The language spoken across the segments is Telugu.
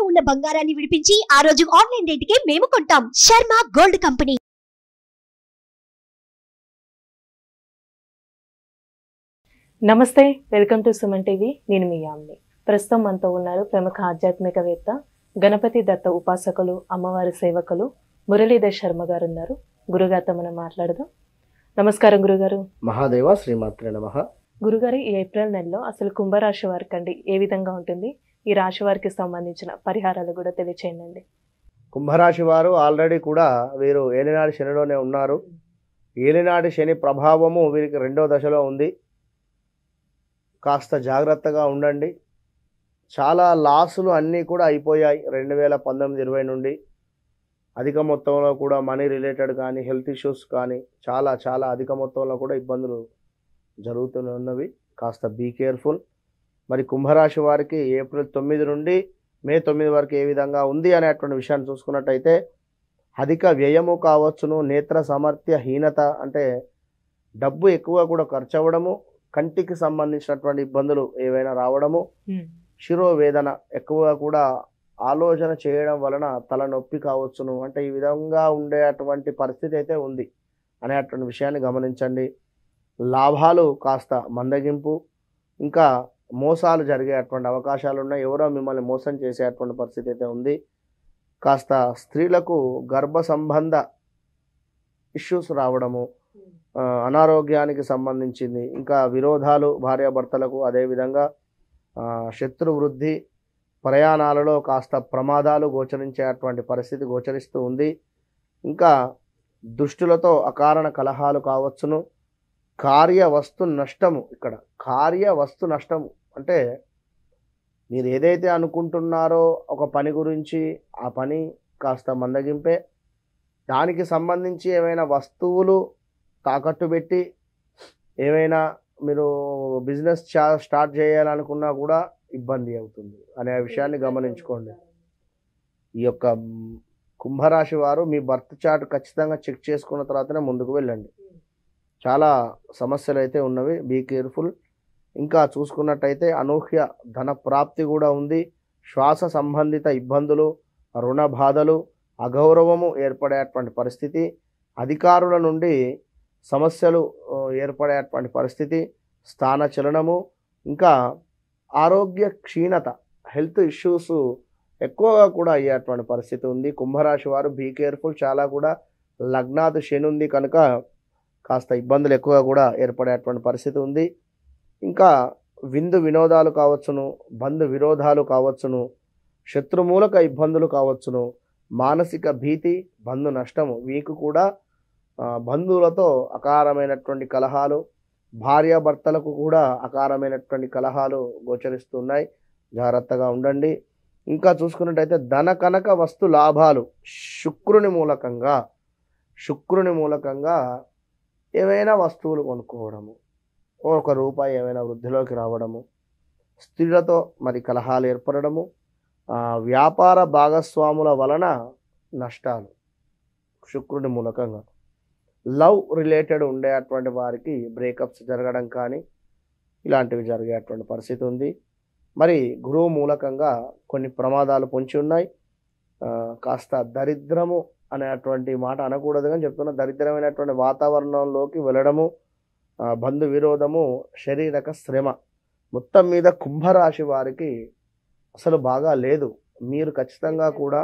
ఉన్న బంగారాన్ని విడిపించి ఆ రోజు ఆన్లైన్ రేటుకే మేము కొంటాం శర్మ గోల్డ్ కంపెనీ నమస్తే వెల్కమ్ టు సుమన్ టీవీ నేను మీ యామ్ని ప్రస్తుతం మనతో ఉన్నారు ప్రముఖ ఆధ్యాత్మికవేత్త గణపతి దత్త ఉపాసకులు అమ్మవారి సేవకులు మురళీధర్ శర్మ గారు ఉన్నారు గురుగారితో మనం మాట్లాడదాం నమస్కారం గురుగారు మహాదేవ శ్రీమాత్రే నమ గురుగారు ఈ ఏప్రిల్ నెలలో అసలు కుంభరాశి వారికి అండి ఏ విధంగా ఉంటుంది ఈ రాశి వారికి సంబంధించిన పరిహారాలు కూడా తెలియచేయండి కుంభరాశి వారు ఆల్రెడీ కూడా వీరు ఏలినాటి శనిలోనే ఉన్నారు ఏలినాటి శని ప్రభావము వీరికి రెండో దశలో ఉంది కాస్త జాగ్రత్తగా ఉండండి చాలా లాసులు అన్నీ కూడా అయిపోయాయి రెండు వేల పంతొమ్మిది ఇరవై నుండి అధిక మొత్తంలో కూడా మనీ రిలేటెడ్ కానీ హెల్త్ ఇష్యూస్ కానీ చాలా చాలా అధిక మొత్తంలో కూడా ఇబ్బందులు జరుగుతూనే ఉన్నవి కాస్త బీ కేర్ఫుల్ మరి కుంభరాశి వారికి ఏప్రిల్ తొమ్మిది నుండి మే తొమ్మిది వరకు ఏ విధంగా ఉంది అనేటువంటి విషయాన్ని చూసుకున్నట్టయితే అధిక వ్యయము కావచ్చును నేత్ర సామర్థ్య హీనత అంటే డబ్బు ఎక్కువ కూడా ఖర్చు అవ్వడము కంటికి సంబంధించినటువంటి ఇబ్బందులు ఏవైనా రావడము శిరోవేదన ఎక్కువగా కూడా ఆలోచన చేయడం వలన తలనొప్పి కావచ్చును అంటే ఈ విధంగా ఉండేటువంటి పరిస్థితి అయితే ఉంది అనేటువంటి విషయాన్ని గమనించండి లాభాలు కాస్త మందగింపు ఇంకా మోసాలు జరిగేటువంటి అవకాశాలు ఉన్నాయి ఎవరో మిమ్మల్ని మోసం చేసేటువంటి పరిస్థితి అయితే ఉంది కాస్త స్త్రీలకు గర్భ సంబంధ ఇష్యూస్ రావడము ఆ, అనారోగ్యానికి సంబంధించింది ఇంకా విరోధాలు భార్యాభర్తలకు అదేవిధంగా ఆ, శత్రు వృద్ధి ప్రయాణాలలో కాస్త ప్రమాదాలు గోచరించేటువంటి పరిస్థితి గోచరిస్తూ ఉంది ఇంకా దుష్టులతో అకారణ కలహాలు కావచ్చును కార్య వస్తు నష్టము ఇక్కడ కార్య వస్తు నష్టము అంటే మీరు ఏదైతే అనుకుంటున్నారో ఒక పని గురించి ఆ పని కాస్త మందగింపే దానికి సంబంధించి ఏమైనా వస్తువులు తాకట్టు పెట్టి ఏమైనా మీరు బిజినెస్ చా స్టార్ట్ చేయాలనుకున్నా కూడా ఇబ్బంది అవుతుంది అనే విషయాన్ని గమనించుకోండి ఈ యొక్క మ్, కుంభరాశి వారు మీ బర్త్ చార్ట్ ఖచ్చితంగా చెక్ చేసుకున్న తర్వాతనే ముందుకు వెళ్ళండి చాలా సమస్యలు అయితే ఉన్నవి బీ కేర్ఫుల్ ఇంకా చూసుకున్నట్టయితే అనూహ్య ధన ప్రాప్తి కూడా ఉంది శ్వాస సంబంధిత ఇబ్బందులు రుణ బాధలు అగౌరవము ఏర్పడేటువంటి పరిస్థితి అధికారుల నుండి సమస్యలు ఆ, ఏర్పడేటువంటి పరిస్థితి స్థాన చలనము ఇంకా ఆరోగ్య క్షీణత హెల్త్ ఇష్యూస్ ఎక్కువగా కూడా అయ్యేటువంటి పరిస్థితి ఉంది కుంభరాశి వారు బీ కేర్ఫుల్ చాలా కూడా లగ్నాత్ శని ఉంది కనుక కాస్త ఇబ్బందులు ఎక్కువగా కూడా ఏర్పడేటువంటి పరిస్థితి ఉంది ఇంకా విందు వినోదాలు కావచ్చును బంధు విరోధాలు కావచ్చును శత్రుమూలక ఇబ్బందులు కావచ్చును మానసిక భీతి బంధు నష్టము వీకు కూడా ఆ, బంధువులతో అకారమైనటువంటి కలహాలు భార్యాభర్తలకు కూడా అకారమైనటువంటి కలహాలు గోచరిస్తున్నాయి జాగ్రత్తగా ఉండండి ఇంకా చూసుకున్నట్టయితే ధన కనక వస్తు లాభాలు శుక్రుని మూలకంగా శుక్రుని మూలకంగా ఏవైనా వస్తువులు కొనుక్కోవడము ఓ ఒక రూపాయి ఏమైనా వృద్ధిలోకి రావడము స్త్రీలతో మరి కలహాలు ఏర్పడము ఆ, వ్యాపార భాగస్వాముల వలన నష్టాలు శుక్రుని మూలకంగా లవ్ రిలేటెడ్ ఉండేటువంటి వారికి బ్రేకప్స్ జరగడం కానీ ఇలాంటివి జరిగేటువంటి పరిస్థితి ఉంది మరి గురువు మూలకంగా కొన్ని ప్రమాదాలు పొంచి ఉన్నాయి ఆ, కాస్త దరిద్రము అనేటువంటి మాట అనకూడదు కానీ చెప్తున్నా దరిద్రమైనటువంటి వాతావరణంలోకి వెళ్ళడము ఆ, బంధు విరోధము శారీరక శ్రమ మొత్తం మీద కుంభరాశి వారికి అసలు బాగా లేదు మీరు ఖచ్చితంగా కూడా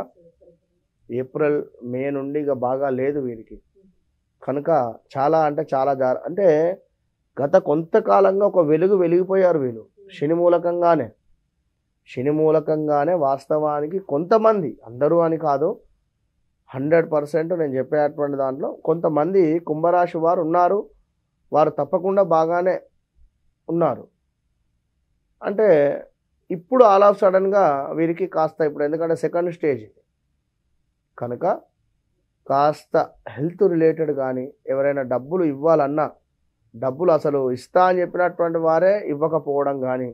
ఏప్రిల్ మే నుండి ఇక బాగా లేదు వీరికి కనుక చాలా అంటే చాలా జార అంటే గత కొంతకాలంగా ఒక వెలుగు వెలిగిపోయారు వీళ్ళు శని మూలకంగానే శని మూలకంగానే వాస్తవానికి కొంతమంది అందరూ అని కాదు హండ్రెడ్ పర్సెంట్ నేను చెప్పేటువంటి దాంట్లో కొంతమంది కుంభరాశి వారు ఉన్నారు వారు తప్పకుండా బాగానే ఉన్నారు అంటే ఇప్పుడు ఆల్ ఆఫ్ సడన్గా వీరికి కాస్త ఇప్పుడు ఎందుకంటే సెకండ్ స్టేజ్ ఇది కనుక కాస్త హెల్త్ రిలేటెడ్ కానీ ఎవరైనా డబ్బులు ఇవ్వాలన్నా డబ్బులు అసలు ఇస్తా అని చెప్పినటువంటి వారే ఇవ్వకపోవడం కానీ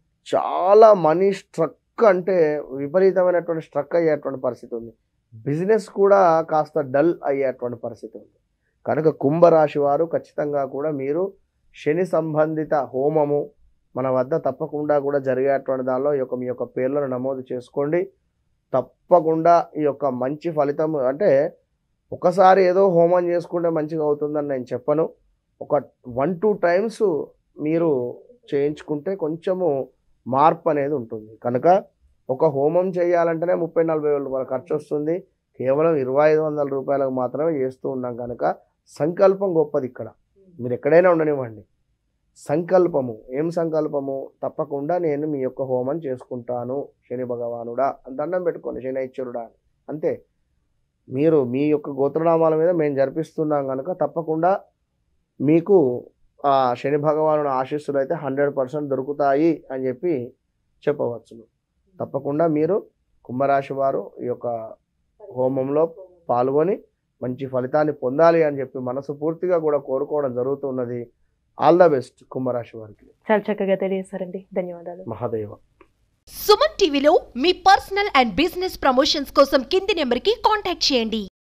చాలా మనీ స్ట్రక్ అంటే విపరీతమైనటువంటి స్ట్రక్ అయ్యేటువంటి పరిస్థితి ఉంది బిజినెస్ కూడా కాస్త డల్ అయ్యేటువంటి పరిస్థితి ఉంది కనుక కుంభరాశి వారు ఖచ్చితంగా కూడా మీరు శని సంబంధిత హోమము మన వద్ద తప్పకుండా కూడా జరిగేటువంటి దానిలో ఈ యొక్క మీ యొక్క పేర్లను నమోదు చేసుకోండి తప్పకుండా ఈ యొక్క మంచి ఫలితం అంటే ఒకసారి ఏదో హోమం చేసుకుంటే మంచిగా అవుతుందని నేను చెప్పను ఒక వన్ టూ టైమ్స్ మీరు చేయించుకుంటే కొంచెము మార్పు అనేది ఉంటుంది కనుక ఒక హోమం చేయాలంటేనే ముప్పై నలభై వేల రూపాయల ఖర్చు వస్తుంది కేవలం ఇరవై ఐదు వందల రూపాయలకు మాత్రమే చేస్తూ ఉన్నాం కనుక సంకల్పం గొప్పది ఇక్కడ మీరు ఎక్కడైనా ఉండనివ్వండి సంకల్పము ఏం సంకల్పము తప్పకుండా నేను మీ యొక్క హోమం చేసుకుంటాను శని భగవానుడా అని దండం పెట్టుకోండి శనైశ్వరుడా అని అంతే మీరు మీ యొక్క గోత్రనామాల మీద మేము జరిపిస్తున్నాం కనుక తప్పకుండా మీకు ఆ శని భగవానుడు ఆశీస్సులు అయితే హండ్రెడ్ పర్సెంట్ దొరుకుతాయి అని చెప్పి చెప్పవచ్చును తప్పకుండా మీరు కుంభరాశి వారు ఈ యొక్క హోమంలో పాల్గొని మంచి ఫలితాన్ని పొందాలి అని చెప్పి మనసు పూర్తిగా కూడా కోరుకోవడం జరుగుతున్నది ఆల్ ద బెస్ట్ కుంభరాశి వారికి చాలా చక్కగా తెలియజేశారండి ధన్యవాదాలు మహాదేవ సుమన్ టీవీలో మీ పర్సనల్ అండ్ బిజినెస్ ప్రమోషన్స్ కోసం కింది నెంబర్కి కాంటాక్ట్ చేయండి